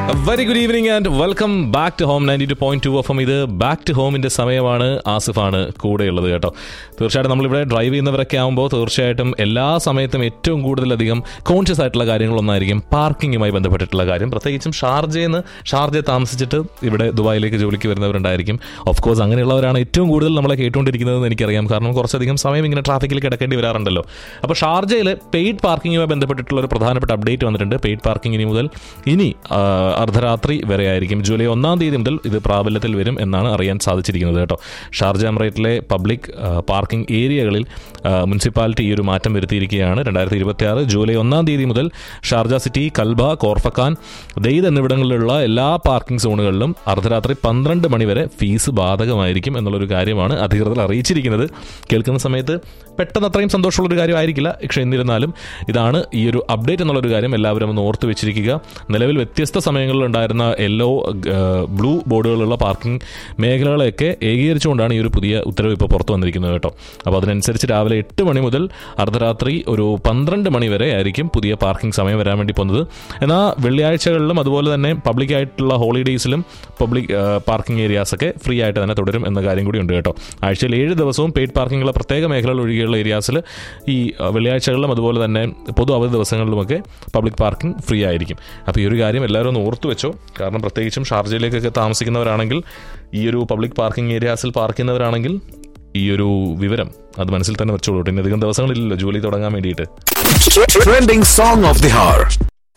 Very good evening and welcome back to home ninety two point two F M ഇത് back to ഹോമിന്റെ സമയമാണ് ആസിഫാണ് കൂടെയുള്ളത് കേട്ടോ തീർച്ചയായിട്ടും നമ്മളിവിടെ ഡ്രൈവ് ചെയ്യുന്നവരൊക്കെ ആകുമ്പോൾ തീർച്ചയായിട്ടും എല്ലാ സമയത്തും ഏറ്റവും കൂടുതലധികം കോൺഷ്യസ് ആയിട്ടുള്ള കാര്യങ്ങളൊന്നായിരിക്കും പാർക്കിങ്ങുമായി ബന്ധപ്പെട്ടിട്ടുള്ള കാര്യം പ്രത്യേകിച്ചും ഷാർജയിൽ നിന്ന് ഷാർജ താമസിച്ചിട്ട് ഇവിടെ ദുബായിലേക്ക് ജോലിക്ക് വരുന്നവരുണ്ടായിരിക്കും ഓഫ് കോഴ്സ് അങ്ങനെയുള്ളവരാണ് ഏറ്റവും കൂടുതൽ നമ്മളെ കേട്ടുകൊണ്ടിരിക്കുന്നതെന്ന് എനിക്കറിയാം കാരണം കുറച്ചധികം സമയം ഇങ്ങനെ ട്രാഫിക്കിൽ കിടക്കേണ്ടി വരാറുണ്ടല്ലോ അപ്പോൾ ഷാർജയിൽ പെയ്ഡ് പാർക്കിങ്ങുമായി ബന്ധപ്പെട്ടിട്ടുള്ള ഒരു പ്രധാനപ്പെട്ട അപ്ഡേറ്റ് വന്നിട്ടുണ്ട് പെയ്ഡ് പാർക്കിംഗ് ഇനി മുതൽ ഇനി ആ, അർദ്ധരാത്രി വരെ ആയിരിക്കും ജൂലൈ ഒന്നാം തീയതി മുതൽ ഇത് പ്രാബല്യത്തിൽ വരും എന്നാണ് അറിയാൻ സാധിച്ചിരിക്കുന്നത് കേട്ടോ ഷാർജ എമിറേറ്റിലെ പബ്ലിക് പാർക്കിംഗ് ഏരിയകളിൽ ആ, മുനിസിപ്പാലിറ്റി ഈ ഒരു മാറ്റം വരുത്തിയിരിക്കുകയാണ് രണ്ടായിരത്തി ഇരുപത്തി ആറ് ജൂലൈ ഒന്നാം തീയതി മുതൽ Sharjah city Kalba Khorfakkan Dhaid എന്നിവിടങ്ങളിലുള്ള എല്ലാ പാർക്കിംഗ് സോണുകളിലും അർദ്ധരാത്രി പന്ത്രണ്ട് മണി വരെ ഫീസ് ബാധകമായിരിക്കും എന്നുള്ളൊരു കാര്യമാണ് അധികൃതർ അറിയിച്ചിരിക്കുന്നത് കേൾക്കുന്ന സമയത്ത് പെട്ടെന്ന് അത്രയും സന്തോഷമുള്ളൊരു കാര്യമായിരിക്കില്ല പക്ഷേ എന്നിരുന്നാലും ഇതാണ് ഈ ഒരു അപ്ഡേറ്റ് എന്നുള്ളൊരു കാര്യം എല്ലാവരും ഒന്ന് ഓർത്ത് വെച്ചിരിക്കുക നിലവിൽ വ്യത്യസ്ത സമയങ്ങളിൽ ഉണ്ടായിരുന്ന യെല്ലോ ബ്ലൂ ബോർഡുകളുള്ള പാർക്കിംഗ് മേഖലകളെയൊക്കെ ഏകീകരിച്ചുകൊണ്ടാണ് ഈ ഒരു പുതിയ ഉത്തരവ് ഇപ്പോൾ പുറത്തു വന്നിരിക്കുന്നത് കേട്ടോ അപ്പോൾ അതിനനുസരിച്ച് രാവിലെ എട്ട് മണി മുതൽ അർദ്ധരാത്രി ഒരു പന്ത്രണ്ട് മണി വരെ ആയിരിക്കും പുതിയ പാർക്കിംഗ് സമയം വരാൻ വേണ്ടി പോകുന്നത് എന്നാൽ വെള്ളിയാഴ്ചകളിലും അതുപോലെ തന്നെ പബ്ലിക് ആയിട്ടുള്ള ഹോളിഡേയ്സിലും പബ്ലിക് പാർക്കിംഗ് ഏരിയാസ് ഒക്കെ ഫ്രീ ആയിട്ട് തന്നെ തുടരും എന്ന കാര്യം കൂടി ഉണ്ട് കേട്ടോ ആഴ്ചയിൽ ഏഴ് ദിവസവും പെയ്ഡ് പാർക്കിങ്ങുള്ള പ്രത്യേക മേഖലകൾ ഒഴികെയുള്ള ഏരിയാസിൽ ഈ അഹ്, വെള്ളിയാഴ്ചകളിലും അതുപോലെ തന്നെ പൊതു അവധി ദിവസങ്ങളിലുമൊക്കെ പബ്ലിക് പാർക്കിംഗ് ഫ്രീ ആയിരിക്കും അപ്പോൾ ഈ ഒരു കാര്യം എല്ലാവരും ഒന്ന് ഓർത്തു വെച്ചോ കാരണം പ്രത്യേകിച്ചും ഷാർജയിലേക്കൊക്കെ താമസിക്കുന്നവരാണെങ്കിൽ ഈ ഒരു പബ്ലിക് പാർക്കിംഗ് ഏരിയാസിൽ പാർക്ക് ചെയ്യുന്നവരാണെങ്കിൽ ഈ ഒരു വിവരം അത് മനസ്സിൽ തന്നെ വെച്ചോളൂ ഇനി അധികം ദിവസങ്ങളില്ലല്ലോ ജോലി തുടങ്ങാൻ വേണ്ടിയിട്ട് Trending song of the hour.